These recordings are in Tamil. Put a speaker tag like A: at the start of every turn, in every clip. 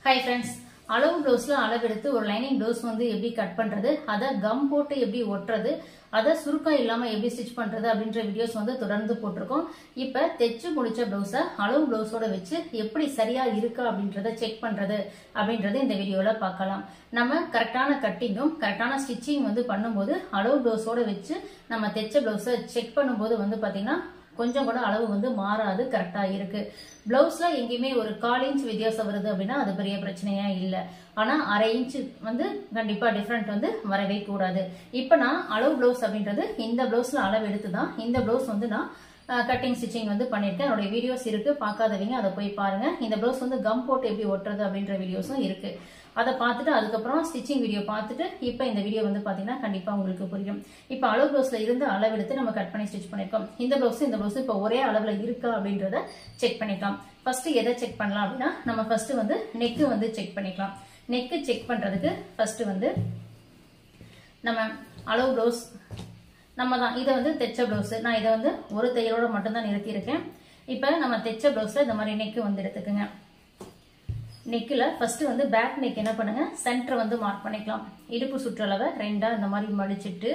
A: ஹாய் ஃப்ரெண்ட்ஸ் அளவு ப்ளவுஸ்ல அளவெடுத்து ஒரு லைனிங் ப்ளவுஸ் வந்து எப்படி கட் பண்றது அதை கம் போட்டு எப்படி ஒட்டுறது அதை சுருக்கம் இல்லாம எப்படி ஸ்டிச் பண்றது அப்படின்ற வீடியோஸ் வந்து தொடர்ந்து போட்டிருக்கோம் இப்ப தைச்சு முடிச்ச ப்ளவுஸை அளவு ப்ளவுஸோட வச்சு எப்படி சரியா இருக்கா அப்படின்றத செக் பண்றது அப்படின்றத இந்த வீடியோல பார்க்கலாம் நம்ம கரெக்டான கட்டிங்கும் கரெக்டான ஸ்டிச்சிங் வந்து பண்ணும்போது அளவு ப்ளவுஸோட வச்சு நம்ம தைச்ச ப்ளவுஸை செக் பண்ணும்போது வந்து பாத்தீங்கன்னா கொஞ்சம் கூட அளவு வந்து மாறாது கரெக்டா இருக்கு பிளவுஸ்ல எங்கேயுமே ஒரு கால் இன்ச் வித்தியாசம் வருது அப்படின்னா அது பெரிய பிரச்சனையா இல்லை ஆனா அரை இன்ச் வந்து கண்டிப்பா டிஃப்ரெண்ட் வந்து வரவே கூடாது இப்ப நான் அளவு பிளவுஸ் அப்படின்றது இந்த பிளவுஸ்ல அளவு எடுத்து தான் இந்த பிளவுஸ் வந்து நான் கட்டிங் ஸ்டிச்சிங் வந்து பண்ணியிருக்கேன் என்னோட வீடியோஸ் இருக்கு பார்க்காதவங்க அதை போய் பாருங்க இந்த பிளவுஸ் வந்து கம் போட்டு எப்படி ஒட்டுறது அப்படின்ற வீடியோஸும் இருக்கு அதை பார்த்துட்டு அதுக்கப்புறம் ஸ்டிச்சிங் வீடியோ பார்த்துட்டு இப்போ இந்த வீடியோ வந்து பார்த்தீங்கன்னா கண்டிப்பாக உங்களுக்கு புரியும் இப்போ அளவு ப்ளவுஸில் இருந்து அளவெடுத்து நம்ம கட் பண்ணி ஸ்டிச் பண்ணியிருக்கோம் இந்த ப்ளவுஸ் இந்த ப்ளவுஸ் இப்போ ஒரே அளவில் இருக்கா அப்படின்றத செக் பண்ணிக்கலாம் ஃபர்ஸ்ட் எதை செக் பண்ணலாம் அப்படின்னா நம்ம ஃபர்ஸ்ட் வந்து நெக்கு வந்து செக் பண்ணிக்கலாம் நெக்கு செக் பண்ணுறதுக்கு ஃபர்ஸ்ட் வந்து நம்ம அளவு ப்ளவுஸ் நம்ம தான் இதை வந்து தைச்ச ப்ளவுஸ் நான் இதை வந்து ஒரு தையலோட மட்டும்தான் நிறுத்தியிருக்கேன் இப்போ நம்ம தைச்ச ப்ளவுஸில் இந்த மாதிரி நெக்கு வந்து எடுத்துக்கோங்க நெக்கில் ஃபர்ஸ்ட் வந்து பேக் நெக் என்ன பண்ணுங்க சென்டர் வந்து மார்க் பண்ணிக்கலாம் இடுப்பு சுற்றளவை ரெண்டா இந்த மாதிரி மடிச்சிட்டு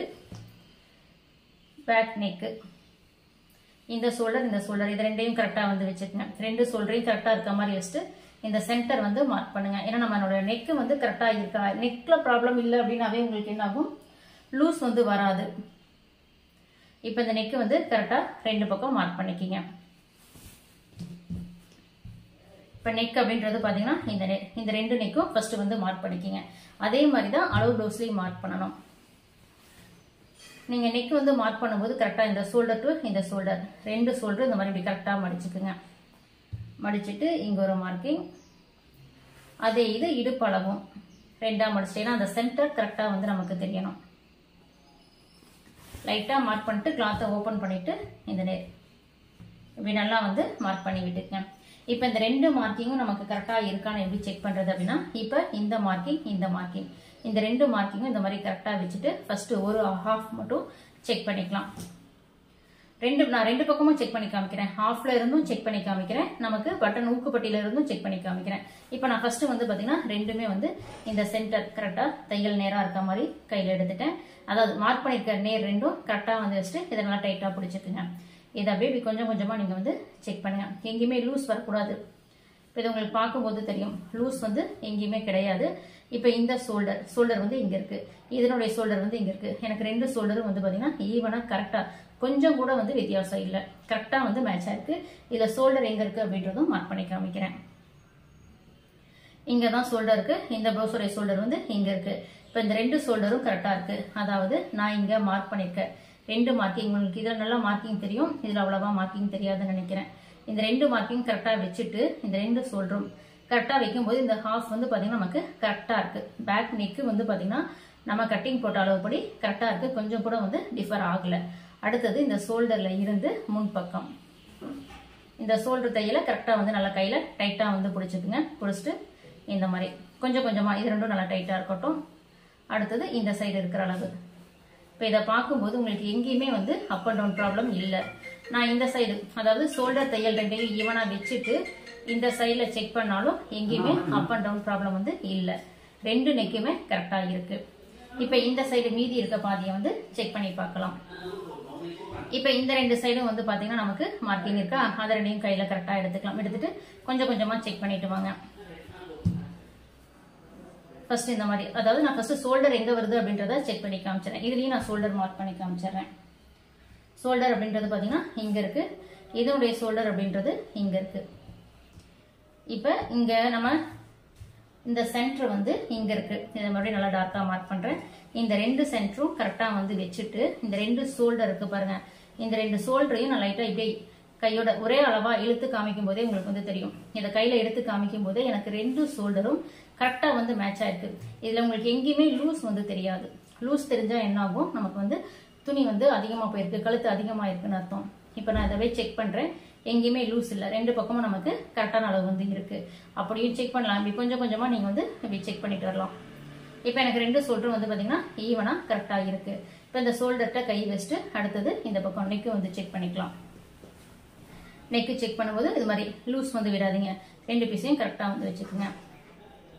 A: பேக் நெக்கு இந்த ஷோல்டர் இந்த ஷோல்டர் இது ரெண்டையும் கரெக்டாக வந்து வச்சுக்கோங்க ரெண்டு ஷோல்டரையும் கரெக்டாக இருக்க மாதிரி வச்சுட்டு இந்த சென்டர் வந்து மார்க் பண்ணுங்க ஏன்னா நம்மளோட நெக்கு வந்து கரெக்டாக இருக்கா நெக்ல ப்ராப்ளம் இல்லை அப்படின்னாவே உங்களுக்கு என்ன ஆகும் லூஸ் வந்து வராது இப்போ இந்த நெக்கு வந்து கரெக்டாக ரெண்டு பக்கம் மார்க் பண்ணிக்கிங்க இப்போ நெக் அப்படின்றது பார்த்தீங்கன்னா இந்த நெ இந்த ரெண்டு நெக்கும் ஃபர்ஸ்ட் வந்து மார்க் பண்ணிக்கிங்க அதே மாதிரி தான் அளவு ப்ளவுஸ்லையும் மார்க் பண்ணணும் நீங்கள் நெக் வந்து மார்க் பண்ணும்போது கரெக்டாக இந்த ஷோல்டர் டு இந்த ஷோல்டர் ரெண்டு ஷோல்டர் இந்த மாதிரி இப்படி கரெக்டாக மடிச்சுக்குங்க மடிச்சுட்டு இங்கே ஒரு மார்க்கிங் அதே இது இடுப்பு அளவும் ரெண்டாக மடிச்சிட்டேன்னா அந்த சென்டர் கரெக்டாக வந்து நமக்கு தெரியணும் லைட்டாக மார்க் பண்ணிட்டு கிளாத்தை ஓப்பன் பண்ணிவிட்டு இந்த நே இப்படி நல்லா வந்து மார்க் பண்ணி விட்டுக்கங்க இப்போ இந்த ரெண்டு மார்க்கிங்கும் நமக்கு கரெக்டாக இருக்கான்னு எப்படி செக் பண்ணுறது அப்படின்னா இப்போ இந்த மார்க்கிங் இந்த மார்க்கிங் இந்த ரெண்டு மார்க்கிங்கும் இந்த மாதிரி கரெக்டாக வச்சுட்டு ஃபர்ஸ்ட் ஒரு ஹாஃப் மட்டும் செக் பண்ணிக்கலாம் ரெண்டு நான் ரெண்டு பக்கமும் செக் பண்ணி காமிக்கிறேன் ஹாஃப்ல இருந்தும் செக் பண்ணி காமிக்கிறேன் நமக்கு பட்டன் ஊக்குப்பட்டியில இருந்தும் செக் பண்ணி காமிக்கிறேன் இப்போ நான் ஃபர்ஸ்ட் வந்து பார்த்தீங்கன்னா ரெண்டுமே வந்து இந்த சென்டர் கரெக்டாக தையல் நேராக இருக்க மாதிரி கையில் எடுத்துட்டேன் அதாவது மார்க் பண்ணியிருக்க நேர் ரெண்டும் கரெக்டாக வந்து வச்சுட்டு இதை நல்லா டைட்டாக பிடிச்சிக்குங்க இதை அப்படியே இப்படி கொஞ்சம் கொஞ்சமாக நீங்கள் வந்து செக் பண்ணுங்க எங்கேயுமே லூஸ் வரக்கூடாது இப்போ இது உங்களுக்கு பார்க்கும்போது தெரியும் லூஸ் வந்து எங்கேயுமே கிடையாது இப்போ இந்த ஷோல்டர் ஷோல்டர் வந்து இங்கே இருக்கு இதனுடைய ஷோல்டர் வந்து இங்கே இருக்கு எனக்கு ரெண்டு ஷோல்டரும் வந்து பார்த்தீங்கன்னா ஈவனாக கரெக்டாக கொஞ்சம் கூட வந்து வித்தியாசம் இல்லை கரெக்டாக வந்து மேட்ச் ஆயிருக்கு இதில் ஷோல்டர் எங்கே இருக்கு அப்படின்றதும் மார்க் பண்ணி காமிக்கிறேன் இங்கே தான் ஷோல்டர் இருக்கு இந்த ப்ளவுஸோடைய ஷோல்டர் வந்து இங்கே இருக்கு இப்போ இந்த ரெண்டு ஷோல்டரும் கரெக்டாக இருக்கு அதாவது நான் இங்கே மார்க் பண்ணியிருக்கேன் ரெண்டு மார்க்கிங் உங்களுக்கு இதில் நல்லா மார்க்கிங் தெரியும் இதில் அவ்வளோவா மார்க்கிங் தெரியாதுன்னு நினைக்கிறேன் இந்த ரெண்டு மார்க்கிங் கரெக்டாக வச்சுட்டு இந்த ரெண்டு ஷோல்டரும் கரெக்டாக வைக்கும்போது இந்த ஹாஃப் வந்து பார்த்தீங்கன்னா நமக்கு கரெக்டாக இருக்கு பேக் நெக்கு வந்து பார்த்தீங்கன்னா நம்ம கட்டிங் போட்ட அளவுப்படி கரெக்டாக இருக்கு கொஞ்சம் கூட வந்து டிஃபர் ஆகலை அடுத்தது இந்த ஷோல்டரில் இருந்து முன்பக்கம் இந்த ஷோல்டர் தையலை கரெக்டாக வந்து நல்லா கையில் டைட்டாக வந்து பிடிச்சிக்குங்க பிடிச்சிட்டு இந்த மாதிரி கொஞ்சம் கொஞ்சமாக இது ரெண்டும் நல்லா டைட்டாக இருக்கட்டும் அடுத்தது இந்த சைடு இருக்கிற அளவு இப்போ இதை பார்க்கும்போது உங்களுக்கு எங்கேயுமே வந்து அப் அண்ட் டவுன் ப்ராப்ளம் இல்லை நான் இந்த சைடு அதாவது ஷோல்டர் தையல் ரெண்டையும் ஈவனாக வச்சுட்டு இந்த சைடில் செக் பண்ணாலும் எங்கேயுமே அப் அண்ட் டவுன் ப்ராப்ளம் வந்து இல்லை ரெண்டு நெக்குமே கரெக்டாக இருக்கு இப்போ இந்த சைடு மீதி இருக்க பாதியை வந்து செக் பண்ணி பார்க்கலாம் இப்போ இந்த ரெண்டு சைடும் வந்து பார்த்தீங்கன்னா நமக்கு மார்க்கிங் இருக்கா அதை ரெண்டையும் கையில் கரெக்டாக எடுத்துக்கலாம் எடுத்துட்டு கொஞ்சம் கொஞ்சமாக செக் பண்ணிட்டு வாங்க ஃபர்ஸ்ட் இந்த மாதிரி அதாவது நான் ஃபர்ஸ்ட் ஷோல்டர் எங்க வருது அப்படின்றத செக் பண்ணி காமிச்சிடறேன் இதுலயும் நான் ஷோல்டர் மார்க் பண்ணி காமிச்சிடுறேன் ஷோல்டர் அப்படின்றது பாத்தீங்கன்னா இங்க இருக்கு இதனுடைய ஷோல்டர் அப்படின்றது இங்க இருக்கு இப்ப இங்க நம்ம இந்த சென்டர் வந்து இங்க இருக்கு இதை மறுபடியும் நல்லா டார்க்கா மார்க் பண்றேன் இந்த ரெண்டு சென்டரும் கரெக்டா வந்து வச்சுட்டு இந்த ரெண்டு ஷோல்டர் இருக்கு பாருங்க இந்த ரெண்டு ஷோல்டரையும் நான் லைட்டா இப்படி கையோட ஒரே அளவா இழுத்து காமிக்கும் போதே உங்களுக்கு வந்து தெரியும் இதை கையில எடுத்து காமிக்கும் போதே எனக்கு ரெண்டு ஷோல்டரும் கரெக்டா வந்து மேட்ச் ஆயிருக்கு இதுல உங்களுக்கு எங்கேயுமே லூஸ் வந்து தெரியாது லூஸ் தெரிஞ்சா என்ன ஆகும் நமக்கு வந்து துணி வந்து அதிகமா போயிருக்கு கழுத்து அதிகமா இருக்குன்னு அர்த்தம் இப்போ நான் இதவே செக் பண்றேன் எங்கேயுமே லூஸ் இல்லை ரெண்டு பக்கமும் நமக்கு கரெக்டான அளவு வந்து இருக்கு அப்படியும் செக் பண்ணலாம் இப்படி கொஞ்சம் கொஞ்சமா நீங்க வந்து இப்படி செக் பண்ணிட்டு வரலாம் இப்போ எனக்கு ரெண்டு ஷோல்டரும் வந்து பாத்தீங்கன்னா ஈவனா கரெக்டா இருக்கு இப்போ இந்த ஷோல்டர்கிட்ட கை வச்சுட்டு அடுத்தது இந்த பக்கம் நெக்கு வந்து செக் பண்ணிக்கலாம் நெக்கு செக் பண்ணும்போது இது மாதிரி லூஸ் வந்து விடாதீங்க ரெண்டு பீஸையும் கரெக்டாக வந்து வச்சுக்கோங்க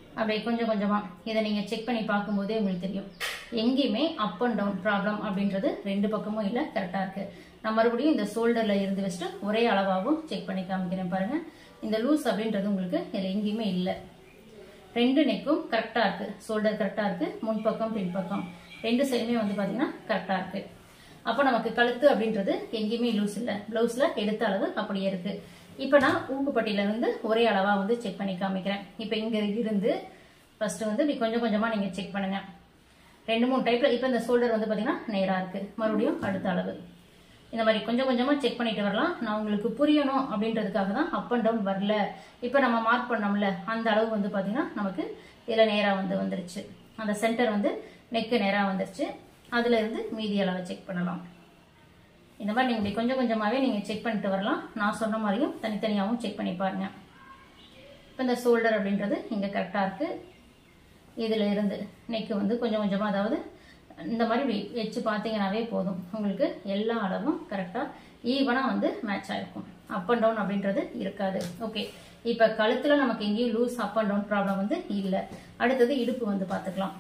A: அப்படியே கொஞ்சம் கொஞ்சமா இதை நீங்க செக் பண்ணி பார்க்கும்போதே உங்களுக்கு தெரியும் எங்கேயுமே அப் அண்ட் டவுன் ப்ராப்ளம் அப்படின்றது ரெண்டு பக்கமும் இல்லை கரெக்டா இருக்கு நான் மறுபடியும் இந்த ஷோல்டர்ல இருந்து வச்சுட்டு ஒரே அளவாகவும் செக் பண்ணி காமிக்கிறேன் பாருங்க இந்த லூஸ் அப்படின்றது உங்களுக்கு இதுல எங்கேயுமே இல்லை ரெண்டு நெக்கும் கரெக்டா இருக்கு ஷோல்டர் கரெக்டா இருக்கு முன்பக்கம் பின்பக்கம் ரெண்டு சைடுமே வந்து பாத்தீங்கன்னா கரெக்டா இருக்கு அப்போ நமக்கு கழுத்து அப்படின்றது எங்கேயுமே லூஸ் இல்லை பிளவுஸ்ல எடுத்த அளவு அப்படியே இருக்கு இப்போ நான் ஊக்குப்பட்டியில இருந்து ஒரே அளவா வந்து செக் பண்ணி காமிக்கிறேன் இப்போ இங்க இருந்து ஃபர்ஸ்ட் வந்து இப்படி கொஞ்சம் கொஞ்சமா நீங்க செக் பண்ணுங்க ரெண்டு மூணு டைப்ல இப்போ இந்த ஷோல்டர் வந்து பாத்தீங்கன்னா நேரா இருக்கு மறுபடியும் அடுத்த அளவு இந்த மாதிரி கொஞ்சம் கொஞ்சமா செக் பண்ணிட்டு வரலாம் நான் உங்களுக்கு புரியணும் அப்படின்றதுக்காக தான் அப் அண்ட் டவுன் வரல இப்போ நம்ம மார்க் பண்ணோம்ல அந்த அளவு வந்து பாத்தீங்கன்னா நமக்கு இதுல நேரா வந்து வந்துருச்சு அந்த சென்டர் வந்து நெக்கு நேரா வந்துருச்சு அதுல இருந்து மீதி அளவை செக் பண்ணலாம் இந்த மாதிரி நீங்க இப்படி கொஞ்சம் கொஞ்சமாவே நீங்க செக் பண்ணிட்டு வரலாம் நான் சொன்ன மாதிரியும் தனித்தனியாகவும் செக் பண்ணி பாருங்க இப்போ இந்த ஷோல்டர் அப்படின்றது இங்க கரெக்டா இருக்கு இதுல இருந்து நெக்கு வந்து கொஞ்சம் கொஞ்சமா அதாவது இந்த மாதிரி வி- வச்சு பார்த்தீங்கன்னாவே போதும் உங்களுக்கு எல்லா அளவும் கரெக்டா ஈவனா வந்து மேட்ச் ஆயிருக்கும் அப் அண்ட் டவுன் அப்படின்றது இருக்காது ஓகே இப்ப கழுத்துல நமக்கு எங்கேயும் loose up and down problem வந்து இல்ல அடுத்தது இடுப்பு வந்து பார்த்துக்கலாம்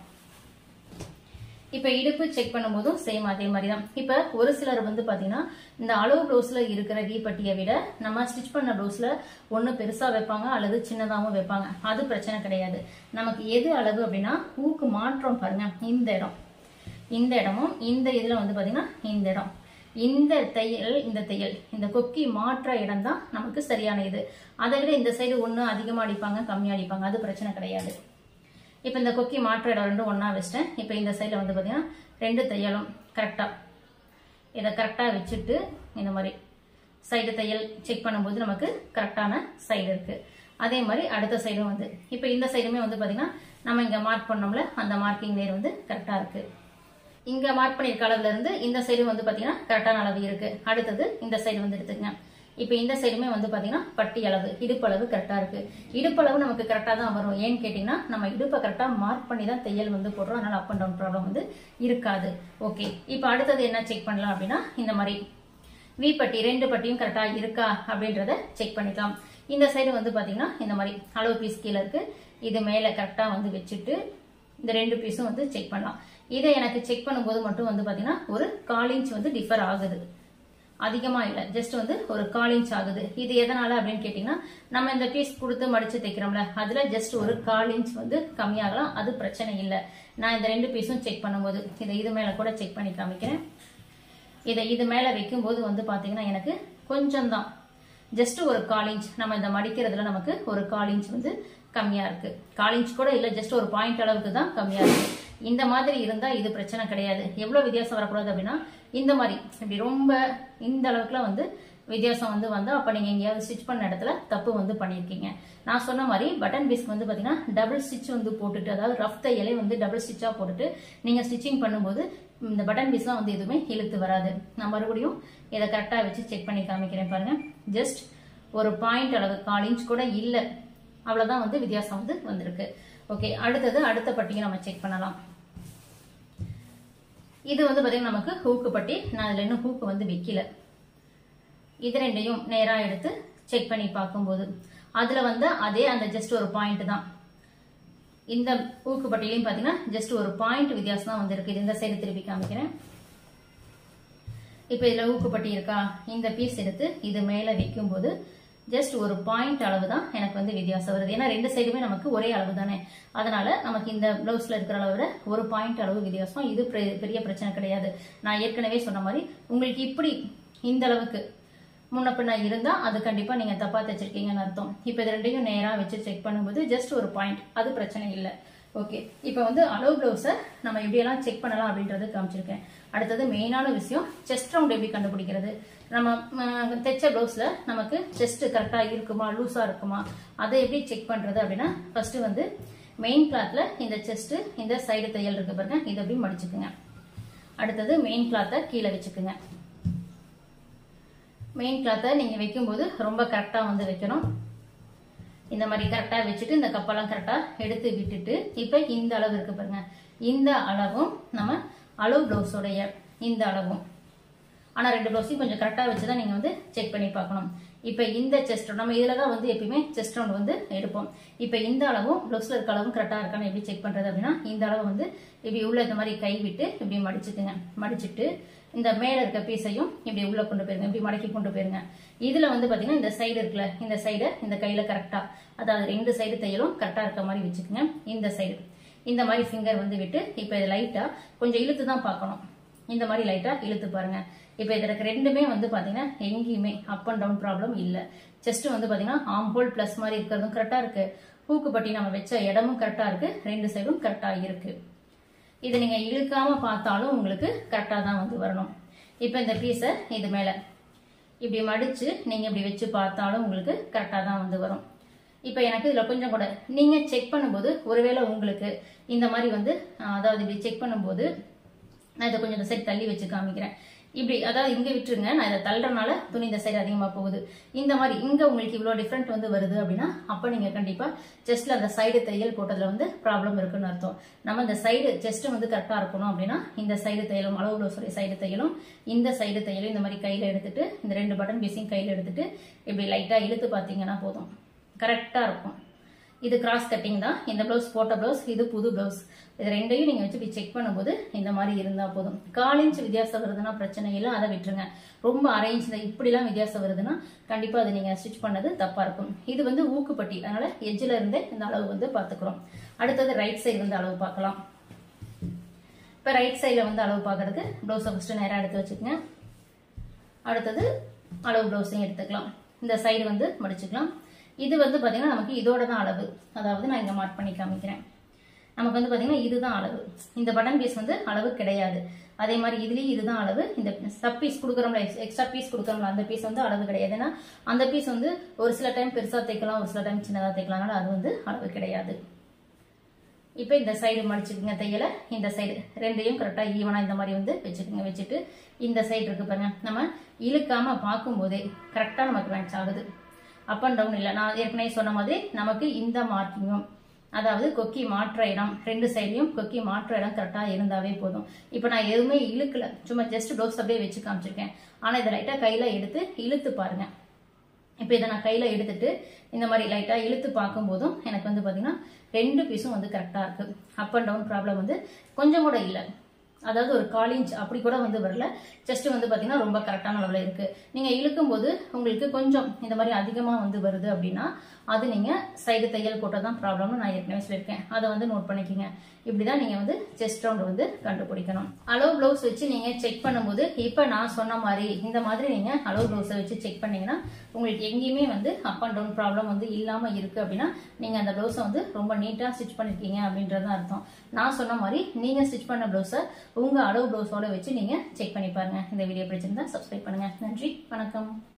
A: இப்ப இடுப்பு செக் பண்ணும்போதும் சேம் அதே மாதிரி தான் இப்ப ஒரு சிலர் வந்து பாத்தீங்கன்னா இந்த அளவு ப்ளவுஸ்ல இருக்கிற வீப்பட்டியை விட நம்ம ஸ்டிச் பண்ண ப்ளவுஸ்ல ஒண்ணு பெருசா வைப்பாங்க அல்லது சின்னதாகவும் வைப்பாங்க அது பிரச்சனை கிடையாது நமக்கு எது அளவு அப்படின்னா ஊக்கு மாற்றம் பாருங்க இந்த இடம் இந்த இடமும் இந்த இதுல வந்து பாத்தீங்கன்னா இந்த இடம் இந்த தையல் இந்த தையல் இந்த கொக்கி மாற்ற இடம் தான் நமக்கு சரியான இது அதை விட இந்த சைடு ஒண்ணு அதிகமா அடிப்பாங்க கம்மியா அடிப்பாங்க அது பிரச்சனை கிடையாது இப்போ இந்த கொக்கி மாற்ற இடம் ரெண்டும் ஒண்ணா வச்சிட்டேன் இப்போ இந்த சைடில் வந்து பார்த்தீங்கன்னா ரெண்டு தையலும் கரெக்டாக இதை கரெக்டாக வச்சுட்டு இந்த மாதிரி சைடு தையல் செக் பண்ணும்போது நமக்கு கரெக்டான சைடு இருக்கு அதே மாதிரி அடுத்த சைடும் வந்து இப்போ இந்த சைடுமே வந்து பார்த்தீங்கன்னா நம்ம இங்கே மார்க் பண்ணோம்ல அந்த மார்க்கிங் நேர் வந்து கரெக்டாக இருக்கு இங்க மார்க் பண்ணிருக்க அளவுல இருந்து இந்த சைடு வந்து பாத்தீங்கன்னா கரெக்டான அளவு இருக்கு அடுத்தது இந்த சைடு வந்து எடுத்துக்கங்க இப்போ இந்த சைடுமே வந்து பாத்தீங்கன்னா பட்டி அளவு இடுப்பு அளவு கரெக்டா இருக்கு இடுப்பு அளவு நமக்கு கரெக்டா தான் வரும் ஏன்னு கேட்டீங்கன்னா நம்ம இடுப்பை கரெக்டா மார்க் பண்ணி தான் தையல் வந்து போடுறோம் அதனால அப் அண்ட் டவுன் ப்ராப்ளம் வந்து இருக்காது ஓகே இப்போ அடுத்தது என்ன செக் பண்ணலாம் அப்படின்னா இந்த மாதிரி வி பட்டி ரெண்டு பட்டியும் கரெக்டா இருக்கா அப்படின்றத செக் பண்ணிக்கலாம் இந்த சைடு வந்து பாத்தீங்கன்னா இந்த மாதிரி அளவு பீஸ் கீழே இருக்கு இது மேல கரெக்டா வந்து வச்சுட்டு இந்த ரெண்டு பீஸும் வந்து செக் பண்ணலாம் இதை எனக்கு செக் பண்ணும்போது மட்டும் வந்து பாத்தீங்கன்னா ஒரு கால் இன்ச் வந்து டிஃபர் ஆகுது அதிகமா இல்ல ஜஸ்ட் வந்து ஒரு கால் இன்ச் ஆகுது இது எதனால அப்படின்னு கேட்டீங்கன்னா நம்ம இந்த பீஸ் கொடுத்து மடிச்சு தைக்கிறோம்ல அதுல ஜஸ்ட் ஒரு கால் இன்ச் வந்து கம்மியாகலாம் அது பிரச்சனை இல்ல நான் இந்த ரெண்டு பீஸும் செக் பண்ணும்போது இதை இது மேல கூட செக் பண்ணி காமிக்கிறேன் இதை இது மேல வைக்கும்போது வந்து பாத்தீங்கன்னா எனக்கு கொஞ்சம் தான் ஜஸ்ட் ஒரு கால் இன்ச் நம்ம இந்த மடிக்கிறதுல நமக்கு ஒரு கால் இன்ச் வந்து கம்மியா இருக்கு கால் இன்ச் கூட இல்ல ஜஸ்ட் ஒரு பாயிண்ட் அளவுக்கு தான் கம்மியா இருக்கு இந்த மாதிரி இருந்தா இது பிரச்சனை கிடையாது எவ்வளவு வித்தியாசம் வரக்கூடாது அப்படின்னா இந்த மாதிரி இப்படி ரொம்ப இந்த அளவுக்குலாம் வந்து வித்தியாசம் வந்து வந்தா அப்ப நீங்க எங்கேயாவது ஸ்டிச் பண்ண இடத்துல தப்பு வந்து பண்ணிருக்கீங்க நான் சொன்ன மாதிரி பட்டன் பீஸ்க்கு வந்து பாத்தீங்கன்னா டபுள் ஸ்டிச் வந்து போட்டுட்டு அதாவது ரஃப் தையலே வந்து டபுள் ஸ்டிச்சா போட்டுட்டு நீங்க ஸ்டிச்சிங் பண்ணும்போது இந்த பட்டன் பீஸ்லாம் வந்து எதுவுமே இழுத்து வராது நான் மறுபடியும் இதை கரெக்டா வச்சு செக் பண்ணி காமிக்கிறேன் பாருங்க ஜஸ்ட் ஒரு பாயிண்ட் அளவு கால் இன்ச் கூட இல்ல அவ்வளவுதான் வந்து வித்தியாசம் வந்து வந்திருக்கு ஓகே அடுத்தது அடுத்த பட்டியை நம்ம செக் பண்ணலாம் இது வந்து பாத்தீங்கன்னா நமக்கு ஹூக்கு பட்டி நான் இதுல இன்னும் ஹூக்கு வந்து வைக்கல இது ரெண்டையும் நேரா எடுத்து செக் பண்ணி பார்க்கும்போது அதுல வந்து அதே அந்த ஜஸ்ட் ஒரு பாயிண்ட் தான் இந்த ஊக்கு பட்டியலையும் பாத்தீங்கன்னா ஜஸ்ட் ஒரு பாயிண்ட் வித்தியாசம் தான் வந்திருக்கு இது இந்த சைடு திருப்பி காமிக்கிறேன் இப்ப இதுல ஊக்குப்பட்டி இருக்கா இந்த பீஸ் எடுத்து இது மேல வைக்கும்போது ஜஸ்ட் ஒரு பாயிண்ட் அளவு தான் எனக்கு வந்து வித்தியாசம் வருது ஏன்னா ரெண்டு சைடுமே நமக்கு ஒரே அளவு தானே அதனால நமக்கு இந்த பிளவுஸ்ல இருக்கிற அளவை விட ஒரு பாயிண்ட் அளவு வித்தியாசம் இது பெ- பெரிய பிரச்சனை கிடையாது நான் ஏற்கனவே சொன்ன மாதிரி உங்களுக்கு இப்படி இந்த அளவுக்கு முன்ன பின்ன இருந்தா அது கண்டிப்பா நீங்க தப்பா தைச்சிருக்கீங்கன்னு அர்த்தம் இப்ப இது ரெண்டையும் நேரா வச்சு செக் பண்ணும்போது ஜஸ்ட் ஒரு பாயிண்ட் அது பிரச்சனை இல்லை ஓகே இப்போ வந்து அளவு பிளவுஸை நம்ம எப்படியெல்லாம் செக் பண்ணலாம் அப்படின்றது காமிச்சிருக்கேன் அடுத்தது மெயினான விஷயம் செஸ்ட் ரவுண்ட் எப்படி கண்டுபிடிக்கிறது நம்ம ம், தைச்ச பிளவுஸ்ல நமக்கு செஸ்ட் கரெக்டா இருக்குமா லூஸா இருக்குமா அதை எப்படி செக் பண்றது அப்படின்னா ஃபர்ஸ்ட் வந்து மெயின் கிளாத்ல இந்த செஸ்ட் இந்த சைடு தையல் இருக்கு பாருங்க இதை அப்படி மடிச்சுக்குங்க அடுத்தது மெயின் கிளாத்தை கீழே வச்சுக்குங்க மெயின் கிளாத்தை நீங்க வைக்கும்போது ரொம்ப கரெக்டா வந்து வைக்கணும் இந்த மாதிரி கரெக்டா வச்சுட்டு இந்த கப்பெல்லாம் கரெக்டா எடுத்து விட்டுட்டு இப்ப இந்த அளவு இருக்கு பாருங்க இந்த அளவும் நம்ம அளவு பிளவுஸோடைய இந்த அளவும் ஆனா ரெண்டு பிளவுஸையும் கொஞ்சம் கரெக்டா வச்சுதான் நீங்க வந்து செக் பண்ணி பார்க்கணும் இப்போ இந்த செஸ்ட் நம்ம இதில் தான் வந்து எப்பயுமே செஸ்ட் ரவுண்ட் வந்து எடுப்போம் இப்போ இந்த அளவும் ப்ளவுஸில் இருக்க அளவும் கரெக்டாக இருக்கான்னு எப்படி செக் பண்ணுறது அப்படின்னா இந்த அளவு வந்து இப்படி உள்ள இந்த மாதிரி கை விட்டு இப்படி மடிச்சுக்குங்க மடிச்சுட்டு இந்த மேலே இருக்க பீஸையும் இப்படி உள்ள கொண்டு போயிருங்க இப்படி மடக்கி கொண்டு போயிருங்க இதில் வந்து பார்த்தீங்கன்னா இந்த சைடு இருக்குல்ல இந்த சைடை இந்த கையில் கரெக்டாக அதாவது ரெண்டு சைடு தையலும் கரெக்டாக இருக்க மாதிரி வச்சுக்கோங்க இந்த சைடு இந்த மாதிரி ஃபிங்கர் வந்து விட்டு இப்போ இது லைட்டாக கொஞ்சம் இழுத்து தான் பார்க்கணும் இந்த மாதிரி லைட்டாக இழுத்து பாருங்க இப்போ இதற்கு ரெண்டுமே வந்து பார்த்தீங்கன்னா எங்கேயுமே அப் அண்ட் டவுன் ப்ராப்ளம் இல்லை செஸ்ட் வந்து பார்த்தீங்கன்னா ஆம் ஹோல் ப்ளஸ் மாதிரி இருக்கிறதும் கரெக்டாக இருக்கு ஹூக்கு பட்டி நம்ம வச்ச இடமும் கரெக்டாக இருக்கு ரெண்டு சைடும் கரெக்டாக இருக்கு இதை நீங்க இழுக்காம பார்த்தாலும் உங்களுக்கு கரெக்டாக தான் வந்து வரணும் இப்போ இந்த பீஸை இது மேலே இப்படி மடிச்சு நீங்க இப்படி வச்சு பார்த்தாலும் உங்களுக்கு கரெக்டாக தான் வந்து வரும் இப்போ எனக்கு இதில் கொஞ்சம் கூட நீங்க செக் பண்ணும்போது ஒருவேளை உங்களுக்கு இந்த மாதிரி வந்து அஹ், அதாவது இப்படி செக் பண்ணும்போது நான் இதை கொஞ்சம் இந்த சைடு தள்ளி வச்சு காமிக்கிறேன் இப்படி அதாவது இங்க விட்டுருங்க நான் இதை தள்ளுறதுனால துணி இந்த சைடு அதிகமா போகுது இந்த மாதிரி இங்க உங்களுக்கு இவ்வளோ டிஃப்ரெண்ட் வந்து வருது அப்படின்னா அப்போ நீங்க கண்டிப்பா செஸ்ட்ல அந்த சைடு தையல் போட்டதுல வந்து ப்ராப்ளம் இருக்குன்னு அர்த்தம் நம்ம இந்த சைடு செஸ்ட் வந்து கரெக்டா இருக்கணும் அப்படின்னா இந்த சைடு தையலும் அளவு ப்ளவுஸுடைய சைடு தையலும் இந்த சைடு தையலும் இந்த மாதிரி கையில எடுத்துட்டு இந்த ரெண்டு பட்டன் பீஸையும் கையில எடுத்துட்டு இப்படி லைட்டா இழுத்து பார்த்தீங்கன்னா போதும் கரெக்டா இருக்கும் இது கிராஸ் கட்டிங் தான் இந்த ப்ளவுஸ் போட்ட ப்ளவுஸ் இது புது ப்ளவுஸ் இது ரெண்டையும் நீங்க வச்சு இப்படி செக் பண்ணும்போது இந்த மாதிரி இருந்தா போதும் கால் இன்ச் வித்தியாசம் வருதுன்னா பிரச்சனை இல்லை அதை விட்டுருங்க ரொம்ப அரை இன்ச் இப்படிலாம் வித்தியாசம் வருதுன்னா கண்டிப்பா அது நீங்க ஸ்டிச் பண்ணது தப்பா இருக்கும் இது வந்து ஊக்குப்பட்டி அதனால எஜ்ஜில் இருந்தே இந்த அளவு வந்து பார்த்துக்கிறோம் அடுத்தது ரைட் சைடு வந்து அளவு பார்க்கலாம் இப்போ ரைட் சைடில் வந்து அளவு பார்க்கறதுக்கு ப்ளவுஸை ஃபஸ்ட்டு நேராக எடுத்து வச்சுக்கோங்க அடுத்தது அளவு ப்ளவுஸையும் எடுத்துக்கலாம் இந்த சைடு வந்து மடிச்சுக்கலாம் இது வந்து பார்த்தீங்கன்னா நமக்கு இதோட தான் அளவு அதாவது நான் இங்கே மார்க் பண்ணி காமிக்கிறேன் நமக்கு வந்து பார்த்தீங்கன்னா இதுதான் அளவு இந்த பட்டன் பீஸ் வந்து அளவு கிடையாது அதே மாதிரி இதுலேயும் இதுதான் அளவு இந்த சப் பீஸ் கொடுக்குறோம்ல எக்ஸ்ட்ரா பீஸ் கொடுக்குறோம்ல அந்த பீஸ் வந்து அளவு கிடையாது ஏன்னா அந்த பீஸ் வந்து ஒரு சில டைம் பெருசாக தைக்கலாம் ஒரு சில டைம் சின்னதாக தைக்கலாம் அதனால அது வந்து அளவு கிடையாது இப்போ இந்த சைடு மடிச்சுக்குங்க தையலை இந்த சைடு ரெண்டையும் கரெக்டாக ஈவனாக இந்த மாதிரி வந்து வச்சுக்கோங்க வச்சுட்டு இந்த சைடு இருக்கு பாருங்க நம்ம இழுக்காம பார்க்கும்போதே கரெக்டாக நமக்கு மேட்ச் ஆகுது அப் அண்ட் டவுன் இல்லை நான் ஏற்கனவே சொன்ன மாதிரி நமக்கு இந்த மார்க்கிங்கும் அதாவது கொக்கி மாற்ற இடம் ரெண்டு சைட்லையும் கொக்கி மாற்ற இடம் கரெக்டாக இருந்தாவே போதும் இப்போ நான் எதுவுமே இழுக்கல சும்மா ஜஸ்ட் ப்ளவுஸ் அப்படியே வச்சு காமிச்சிருக்கேன் ஆனால் இதை லைட்டாக கையில் எடுத்து இழுத்து பாருங்க இப்போ இதை நான் கையில் எடுத்துட்டு இந்த மாதிரி லைட்டாக இழுத்து பார்க்கும்போதும் எனக்கு வந்து பார்த்தீங்கன்னா ரெண்டு பீஸும் வந்து கரெக்டாக இருக்கு அப் அண்ட் டவுன் ப்ராப்ளம் வந்து கொஞ்சம் கூட இல்லை அதாவது ஒரு கால் இன்ச் அப்படி கூட வந்து வரல செஸ்ட் வந்து பார்த்தீங்கன்னா ரொம்ப கரெக்டான அளவில் இருக்கு நீங்கள் இழுக்கும்போது உங்களுக்கு கொஞ்சம் இந்த மாதிரி அதிகமாக வந்து வருது அப்படின்னா அது நீங்கள் சைடு தையல் போட்டால் தான் ப்ராப்ளம்னு நான் ஏற்கனவே சொல்லியிருக்கேன் அதை வந்து நோட் பண்ணிக்கோங்க இப்படி தான் நீங்கள் வந்து செஸ்ட் ரவுண்ட் வந்து கண்டுபிடிக்கணும் அளவு ப்ளவுஸ் வச்சு நீங்கள் செக் பண்ணும்போது இப்போ நான் சொன்ன மாதிரி இந்த மாதிரி நீங்கள் அளவு ப்ளவுஸை வச்சு செக் பண்ணீங்கன்னா உங்களுக்கு எங்கேயுமே வந்து அப் அண்ட் டவுன் ப்ராப்ளம் வந்து இல்லாமல் இருக்குது அப்படின்னா நீங்கள் அந்த ப்ளவுஸை வந்து ரொம்ப நீட்டாக ஸ்டிச் பண்ணிருக்கீங்க அப்படின்றது தான் அர்த்தம் நான் சொன்ன மாதிரி நீங்கள் ஸ்டிச் பண்ண ப்ளவுஸை உங்கள் அளவு ப்ளவுஸோட வச்சு நீங்கள் செக் பண்ணி பாருங்க இந்த வீடியோ பிடிச்சிருந்தா சப்ஸ்கிரைப் பண்ணுங்க நன்றி வணக்கம்